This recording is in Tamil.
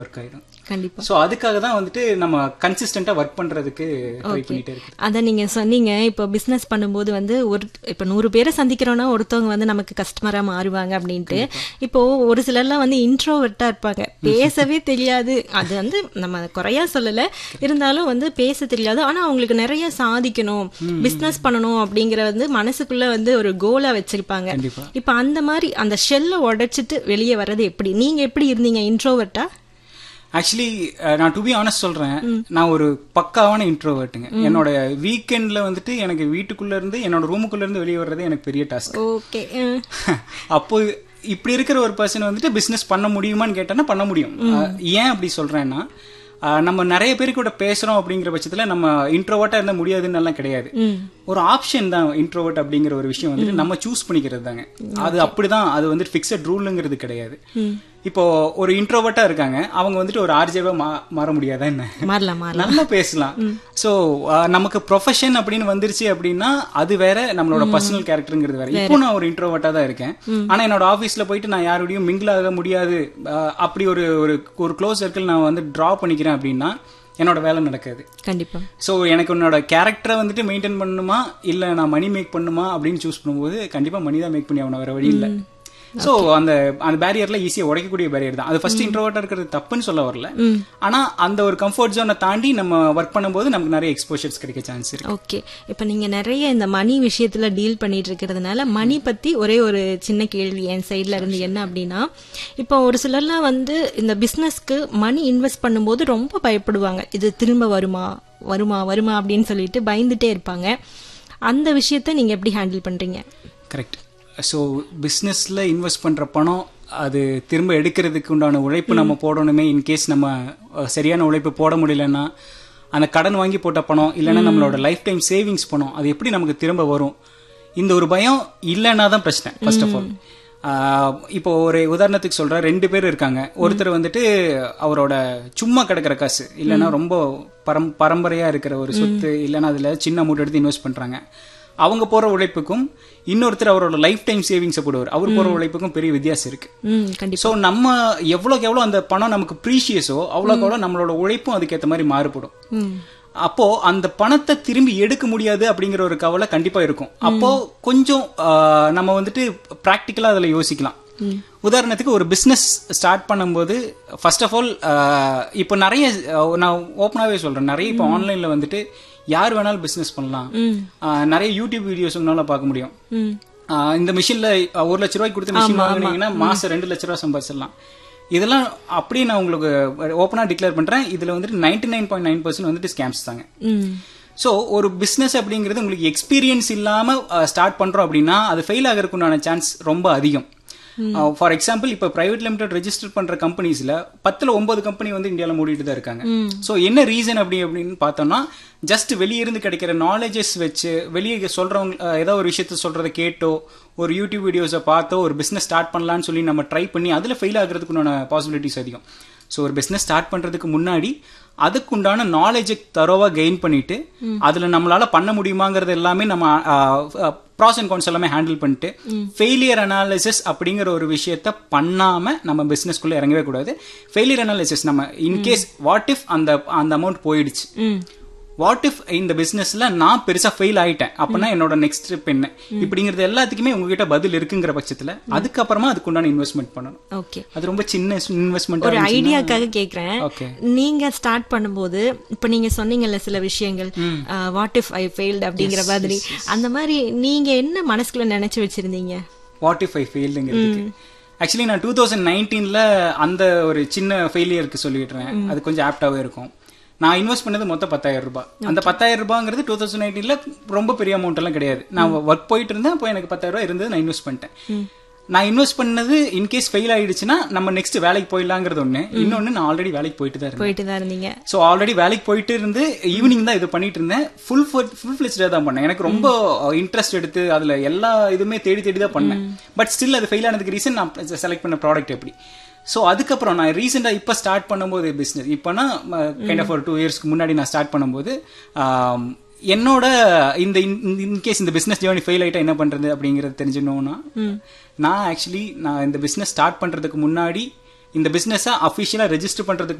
ஒர்க் ஆயிடும் கண்டிப்பா ஸோ அதுக்காக தான் வந்துட்டு நம்ம கன்சிஸ்டண்டா ஒர்க் பண்றதுக்கு ட்ரை பண்ணிட்டே இருக்கு அத நீங்க சொன்னீங்க இப்போ பிசினஸ் பண்ணும்போது வந்து ஒரு இப்போ நூறு பேரை சந்திக்கிறோம்னா ஒருத்தவங்க வந்து நமக்கு கஸ்டமரா மாறுவாங்க அப்படின்ட்டு இப்போ ஒரு சிலர்லாம் வந்து இன்ட்ரோவர்ட்டா இருப்பாங்க பேசவே தெரியாது அது வந்து நம்ம குறையா சொல்லல இருந்தாலும் வந்து பேச தெரியாது ஆனா அவங்களுக்கு நிறைய சாதிக்கணும் பிசினஸ் பண்ணணும் அப்படிங்கிற வந்து மனசுக்குள்ள வந்து ஒரு கோலா வச்சிருப்பாங்க கண்டிப்பா இப்போ அந்த மாதிரி அந்த ஷெல்லை உடைச்சிட்டு வெளியே வர்றது எப்படி நீங்க எப்படி இருந்தீங்க இன்ட்ரோவர்ட்டா ஆக்சுவலி நான் டு பி ஆனஸ்ட் சொல்றேன் நான் ஒரு பக்காவான இன்ட்ரோவர்ட்டுங்க என்னோட வீக்கெண்ட்ல வந்துட்டு எனக்கு வீட்டுக்குள்ள இருந்து என்னோட ரூமுக்குள்ள இருந்து வெளியே வர்றது எனக்கு பெரிய டாஸ்க் ஓகே அப்போ இப்படி இருக்கிற ஒரு பர்சன் வந்துட்டு பிசினஸ் பண்ண முடியுமான்னு கேட்டேன்னா பண்ண முடியும் அஹ், ஏன் அப்படி சொல்றேன்னா அஹ், நம்ம நிறைய பேரு கூட பேசுறோம் அப்படிங்கிற பட்சத்துல நம்ம இன்ட்ரோவர்ட்டா இருந்தா முடியாதுன்னு எல்லாம் கிடையாது ஒரு ஆப்ஷன் தான் இன்ட்ரோவர்ட் அப்படிங்கிற ஒரு விஷயம் வந்துட்டு நம்ம சூஸ் பண்ணிக்கிறது தாங்க அது அப்படிதான் அது வந்துட்டு ஃபிக்ஸட் ரூலுங்கிறது கிடையாது இப்போ ஒரு இன்ட்ரோவர்ட்டா இருக்காங்க அவங்க வந்துட்டு ஒரு ஆர்ஜேவா மாற முடியாதா என்ன மாறலாம் மாறலாம் நல்லா பேசலாம் சோ நமக்கு ப்ரொஃபஷன் அப்படின்னு வந்துருச்சு அப்படின்னா அது வேற நம்மளோட பர்சனல் கேரக்டருங்கிறது வேற இப்போ நான் ஒரு இன்ட்ரோவர்ட்டா தான் இருக்கேன் ஆனா என்னோட ஆபீஸ்ல போயிட்டு நான் யாரோடையும் மிங்கிள் ஆக முடியாது அஹ், அப்படி ஒரு ஒரு ஒரு க்ளோஸ் சர்க்கிள் நான் வந்து டிரா பண்ணிக்கிறேன் அப்படின்னா என்னோட வேலை நடக்காது கண்டிப்பா சோ எனக்கு உன்னோட கேரக்டரை வந்துட்டு மெயின்டைன் பண்ணணுமா இல்ல நான் மணி மேக் பண்ணுமா அப்படின்னு சூஸ் பண்ணும்போது கண்டிப்பா மணி தான் மேக் பண்ணி அவன வேற வழி இல்ல சோ அந்த அந்த பேரியர்ல ஈஸியா உடைக்கக்கூடிய பேரியர் தான் அது ஃபர்ஸ்ட் இன்ட்ரோவர்ட்டா இருக்கிறது தப்புன்னு சொல்ல வரல ஆனா அந்த ஒரு கம்ஃபர்ட் ஜோனை தாண்டி நம்ம ஒர்க் பண்ணும்போது நமக்கு நிறைய எக்ஸ்போஷர்ஸ் கிடைக்க சான்ஸ் இருக்கு ஓகே இப்போ நீங்க நிறைய இந்த மணி விஷயத்துல டீல் பண்ணிட்டு இருக்கிறதுனால மணி பத்தி ஒரே ஒரு சின்ன கேள்வி என் சைட்ல இருந்து என்ன அப்படின்னா இப்போ ஒரு சிலர்லாம் வந்து இந்த பிசினஸ்க்கு மணி இன்வெஸ்ட் பண்ணும்போது ரொம்ப பயப்படுவாங்க இது திரும்ப வருமா வருமா வருமா அப்படின்னு சொல்லிட்டு பயந்துட்டே இருப்பாங்க அந்த விஷயத்த நீங்க எப்படி ஹேண்டில் பண்றீங்க கரெக்ட் ஸோ பிஸ்னஸில் இன்வெஸ்ட் பண்ணுற பணம் அது திரும்ப எடுக்கிறதுக்கு உண்டான உழைப்பு நம்ம போடணுமே இன்கேஸ் நம்ம அஹ், சரியான உழைப்பு போட முடியலன்னா அந்த கடன் வாங்கி போட்ட பணம் இல்லைன்னா நம்மளோட லைஃப் டைம் சேவிங்ஸ் பணம் அது எப்படி நமக்கு திரும்ப வரும் இந்த ஒரு பயம் இல்லைன்னா தான் பிரச்சனை ஃபர்ஸ்ட் ஆஃப் ஆல் இப்போ ஒரு உதாரணத்துக்கு சொல்றேன் ரெண்டு பேர் இருக்காங்க ஒருத்தர் வந்துட்டு அவரோட சும்மா கிடக்கிற காசு இல்லைன்னா ரொம்ப பரம் பரம்பரையா இருக்கிற ஒரு சொத்து இல்லைன்னா அதுல சின்ன அமௌண்ட் எடுத்து இன்வெஸ்ட் பண்றாங்க அவங்க போற உழைப்புக்கும் இன்னொருத்தர் அவரோட லைஃப் டைம் சேவிங்ஸ் போடுவார் அவர் போற உழைப்புக்கும் பெரிய வித்தியாசம் இருக்கு ம் கண்டிப்பா சோ நம்ம எவ்வளவுக்கு எவ்வளவு அந்த பணம் நமக்கு ப்ரீஷியஸோ அவ்வளோக்கு எவ்வளவு நம்மளோட உழைப்பும் அதுக்கேற்ற மாதிரி மாறுபடும் ம் அப்போ அந்த பணத்தை திரும்பி எடுக்க முடியாது அப்படிங்கிற ஒரு கவலை கண்டிப்பா இருக்கும் அப்போ கொஞ்சம் ஆஹ், நம்ம வந்துட்டு பிராக்டிக்கலா அதுல யோசிக்கலாம் உதாரணத்துக்கு ஒரு பிசினஸ் ஸ்டார்ட் பண்ணும்போது ஃபர்ஸ்ட் ஆஃப் ஆல் இப்போ நிறைய ஆஹ், நான் ஓப்பனாவே சொல்றேன் நிறைய இப்போ ஆன்லைன்ல வந்துட்டு யார் வேணாலும் பிசினஸ் பண்ணலாம் ஆஹ், நிறைய யூடியூப் வீடியோஸ் உங்களால பார்க்க முடியும் ம் ஆஹ் இந்த மிஷின்ல ஒரு லட்ச ரூபாய்க்கு கொடுத்து மிஷின் வாங்குனீங்கன்னா மாசம் ரெண்டு லட்ச ரூபாய் சம்பாதிச்சிடலாம் இதெல்லாம் அப்படியே நான் உங்களுக்கு ஓப்பனா டிக்ளேர் பண்றேன் இதுல வந்துட்டு ninety nine point nine percent வந்துட்டு ஸ்கேம்ஸ் தாங்க ம் சோ ஒரு பிசினஸ் அப்படிங்கிறது உங்களுக்கு எக்ஸ்பீரியன்ஸ் இல்லாம ஸ்டார்ட் பண்றோம் அப்படின்னா அது ஃபெயில் ஆகிறதுக்கு உண்டான சான்ஸ் ரொம்ப அதிகம் ஃபார் எக்ஸாம்பிள் இப்ப பிரைவேட் லிமிடெட் ரெஜிஸ்டர் பண்ற கம்பெனிஸ்ல பத்துல ஒன்பது கம்பெனி வந்து இந்தியால மூடிட்டு தான் இருக்காங்க சோ என்ன ரீசன் அப்படி அப்படின்னு பார்த்தோம்னா ஜஸ்ட் வெளிய இருந்து கிடைக்கிற நாலேஜஸ் வச்சு வெளியே சொல்றவங்க அஹ், ஏதோ ஒரு விஷயத்த சொல்றதை கேட்டோ ஒரு யூடியூப் வீடியோஸை பார்த்தோ ஒரு பிசினஸ் ஸ்டார்ட் பண்ணலாம்னு சொல்லி நம்ம ட்ரை பண்ணி அதுல ஃபெயில் ஆகிறதுக்கு உண்டான பாசிபிலிட்டிஸ் அதிகம் ஸோ ஒரு பிசினஸ் ஸ்டார்ட் பண்றதுக்கு முன்னாடி அதுக்குண்டான நாலேஜை தரோவா கெயின் பண்ணிட்டு அதுல நம்மளால பண்ண முடியுமாங்கிறது எல்லாமே நம்ம ப்ராஸ் அண்ட் கான்ஸ் எல்லாமே ஹேண்டில் பண்ணிட்டு ஃபெயிலியர் அனாலிசிஸ் அப்படிங்கிற ஒரு விஷயத்த பண்ணாம நம்ம பிசினஸ்க்குள்ள இறங்கவே கூடாது ஃபெயிலியர் அனாலிசிஸ் நம்ம இன்கேஸ் வாட் இஃப் அந்த அந்த அமௌண்ட் போயிடுச்சு ம் வாட் இஃப் இந்த பிசினஸ்ல நான் பெருசா ஃபெயில் ஆயிட்டேன் அப்பனா என்னோட நெக்ஸ்ட் ஸ்டெப் என்ன இப்படிங்கிறது எல்லாத்துக்குமே உங்ககிட்ட பதில் இருக்குங்கிற பட்சத்துல அதுக்கப்புறமா அதுக்குண்டான இன்வெஸ்ட்மெண்ட் பண்ணணும் ஓகே அது ரொம்ப சின்ன இன்வெஸ்ட்மெண்ட் ஒரு ஐடியாக்காக கேக்குறேன் ஓகே நீங்க ஸ்டார்ட் பண்ணும்போது இப்ப நீங்க சொன்னீங்கல்ல சில விஷயங்கள் வாட் இஃப் ஐ ஃபெயில்ட் அப்படிங்கிற மாதிரி அந்த மாதிரி நீங்க என்ன மனசுக்குள்ள நினைச்சு வச்சிருந்தீங்க வாட் இஃப் ஐ ஃபெயில்டுங்கிறதுக்கு ஆக்சுவலி நான் டூ தௌசண்ட் நைன்டீன்ல அந்த ஒரு சின்ன ஃபெயிலியருக்கு சொல்லிடுறேன் அது கொஞ்சம் ஆப்டாவே இருக்கும் நான் இன்வெஸ்ட் பண்ணது மொத்தம் பத்தாயிரம் ரூபாய் அந்த பத்தாயிரம் ரூபாங்கிறது டூ தௌசண்ட் நைன்டீன்ல ரொம்ப பெரிய அமௌண்ட் எல்லாம் கிடையாது நான் ஒர்க் போயிட்டு இருந்தேன் அப்போ எனக்கு பத்தாயிரம் ரூபாய் இருந்தது நான் இன்வெஸ்ட் பண்ணிட்டேன் நான் இன்வெஸ்ட் பண்ணது இன்கேஸ் ஃபெயில் ஆயிடுச்சுன்னா நம்ம நெக்ஸ்ட் வேலைக்கு போயிடலாங்கிறது ஒண்ணு இன்னொன்னு நான் ஆல்ரெடி வேலைக்கு போயிட்டு தான் இருந்தேன் போயிட்டு தான் இருந்தீங்க சோ ஆல்ரெடி வேலைக்கு போயிட்டு இருந்து ஈவினிங் தான் இது பண்ணிட்டு இருந்தேன் ஃபுல் ஃபுல் ஃபிளெஜ்டா தான் பண்ணேன் எனக்கு ரொம்ப இன்ட்ரெஸ்ட் எடுத்து அதுல எல்லா இதுவுமே தேடி தேடி தான் பண்ணேன் பட் ஸ்டில் அது ஃபெயில் ஆனதுக்கு ரீசன் நான் செலக்ட் பண்ண ப்ராடக்ட் எப்படி சோ அதுக்கப்புறம் நான் ரீசெண்டா இப்ப ஸ்டார்ட் பண்ணும்போது பிசினஸ் இப்பனா கைண்ட் ஆஃப் ஒரு டூ இயர்ஸ்க்கு முன்னாடி நான் ஸ்டார்ட் பண்ணும்போது ஆம், என்னோட இந்த இன்கேஸ் இந்த பிசினஸ் ஜேர்னி ஃபெயில் ஆயிட்டா என்ன பண்றது அப்படிங்கறது தெரிஞ்சுக்கணும்னா நான் ஆக்சுவலி நான் இந்த பிசினஸ் ஸ்டார்ட் பண்றதுக்கு முன்னாடி இந்த பிசினஸை அஃபிஷியலா ரெஜிஸ்டர் பண்றதுக்கு